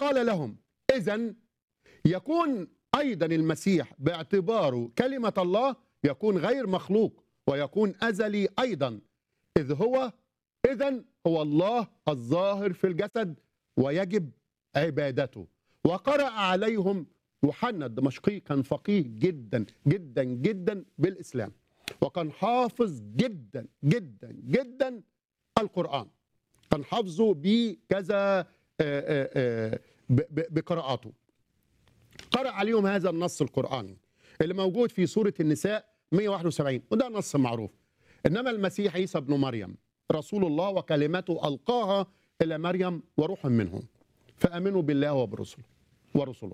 قال لهم اذا يكون ايضا المسيح باعتباره كلمه الله يكون غير مخلوق ويكون ازلي ايضا اذ هو اذا هو الله الظاهر في الجسد ويجب عبادته وقرأ عليهم يوحنا الدمشقي كان فقيه جدا جدا جدا بالاسلام وكان حافظ جدا جدا جدا القران كان حافظه بكذا آه، آه، آه، ب- ب- بقراءاته قرأ عليهم هذا النص القرآني اللي موجود في سورة النساء 171 وده نص معروف إنما المسيح عيسى ابن مريم رسول الله وكلمته ألقاها إلى مريم وروح منه فآمنوا بالله وبرسله ورسله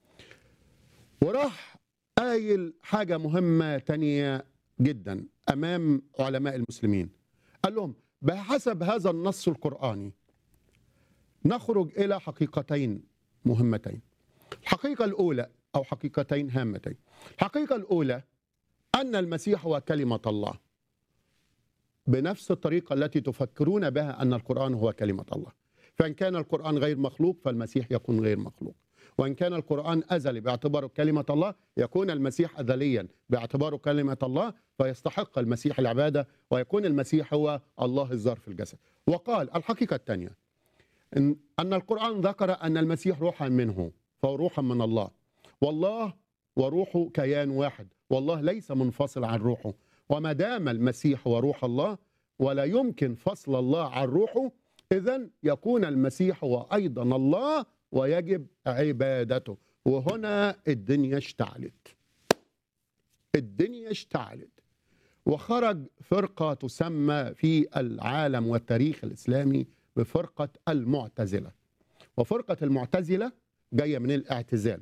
وراح قايل حاجة مهمة تانية جدا أمام علماء المسلمين قال لهم بحسب هذا النص القرآني نخرج إلى حقيقتين مهمتين الحقيقة الأولى أو حقيقتين هامتين الحقيقة الأولى أن المسيح هو كلمة الله بنفس الطريقة التي تفكرون بها أن القرآن هو كلمة الله فإن كان القرآن غير مخلوق فالمسيح يكون غير مخلوق وإن كان القرآن أزلي باعتباره كلمة الله يكون المسيح أزليا باعتباره كلمة الله فيستحق المسيح العبادة ويكون المسيح هو الله الظاهر في الجسد وقال الحقيقة الثانية إن أن القرآن ذكر أن المسيح روحا منه فهو روحا من الله والله وروحه كيان واحد والله ليس منفصل عن روحه وما دام المسيح هو روح الله ولا يمكن فصل الله عن روحه إذا يكون المسيح هو أيضا الله ويجب عبادته وهنا الدنيا اشتعلت الدنيا اشتعلت وخرج فرقة تسمى في العالم والتاريخ الإسلامي بفرقة المعتزلة وفرقة المعتزلة جاية من الاعتزال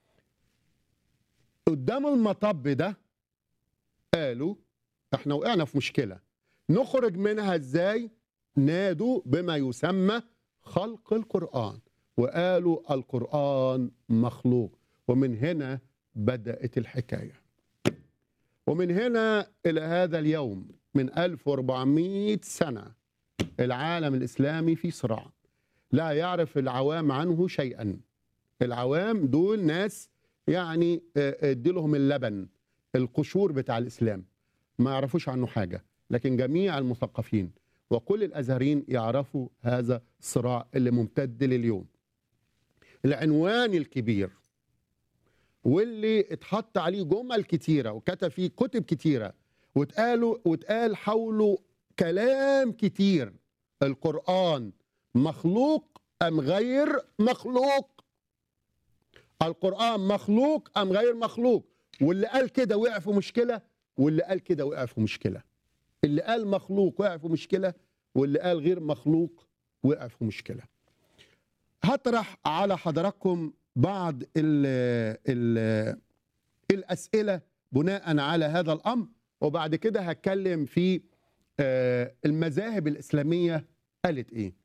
قدام المطب ده قالوا احنا وقعنا في مشكلة نخرج منها ازاي نادوا بما يسمى خلق القرآن وقالوا القرآن مخلوق ومن هنا بدأت الحكاية ومن هنا إلى هذا اليوم من 1400 سنة العالم الإسلامي في صراع لا يعرف العوام عنه شيئا العوام دول ناس يعني آه، ادي لهم اللبن القشور بتاع الإسلام ما يعرفوش عنه حاجة لكن جميع المثقفين وكل الأزهريين يعرفوا هذا الصراع اللي ممتد لليوم العنوان الكبير واللي اتحط عليه جمل كتيرة وكتب فيه كتب كتيرة واتقالوا واتقال حوله كلام كتير القرآن مخلوق أم غير مخلوق القرآن مخلوق أم غير مخلوق واللي قال كده وقع في مشكلة واللي قال كده وقع في مشكلة اللي قال مخلوق وقع في مشكلة واللي قال غير مخلوق وقع في مشكلة هطرح على حضراتكم بعض ال ال الأسئلة بناء على هذا الأمر وبعد كده هتكلم في آه، المذاهب الإسلامية قالت إيه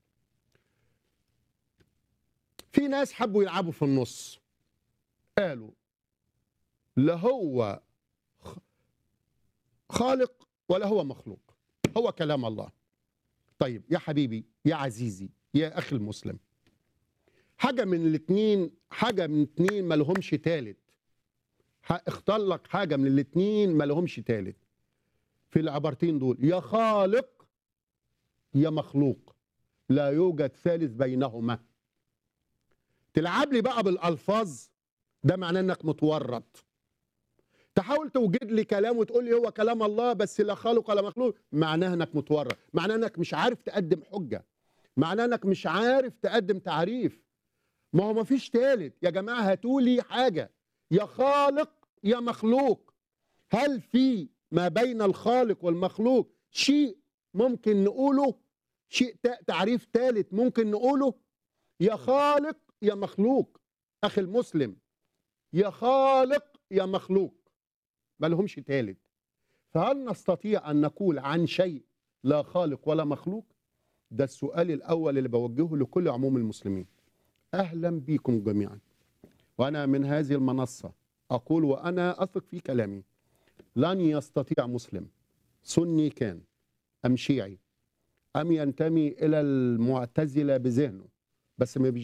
في ناس حبوا يلعبوا في النص قالوا لا هو خ- خالق ولا هو مخلوق هو كلام الله طيب يا حبيبي يا عزيزي يا أخي المسلم حاجة من الاتنين حاجة من اتنين ما لهمش تالت ح- اختار لك حاجة من الاتنين ما لهمش تالت في العبارتين دول يا خالق يا مخلوق لا يوجد ثالث بينهما تلعب لي بقى بالألفاظ ده معناه انك متورط تحاول توجد لي كلام وتقول لي هو كلام الله بس لا خالق ولا مخلوق معناه انك متورط معناه انك مش عارف تقدم حجة معناه انك مش عارف تقدم تعريف ما هو مفيش تالت يا جماعة هاتوا لي حاجة يا خالق يا مخلوق هل في ما بين الخالق والمخلوق شيء ممكن نقوله شيء تا- تعريف ثالث ممكن نقوله يا خالق يا مخلوق اخي المسلم يا خالق يا مخلوق ما لهمش ثالث فهل نستطيع ان نقول عن شيء لا خالق ولا مخلوق ده السؤال الاول اللي بوجهه لكل عموم المسلمين اهلا بكم جميعا وانا من هذه المنصه اقول وانا اثق في كلامي لن يستطيع مسلم سني كان ام شيعي ام ينتمي الى المعتزله بذهنه بس ما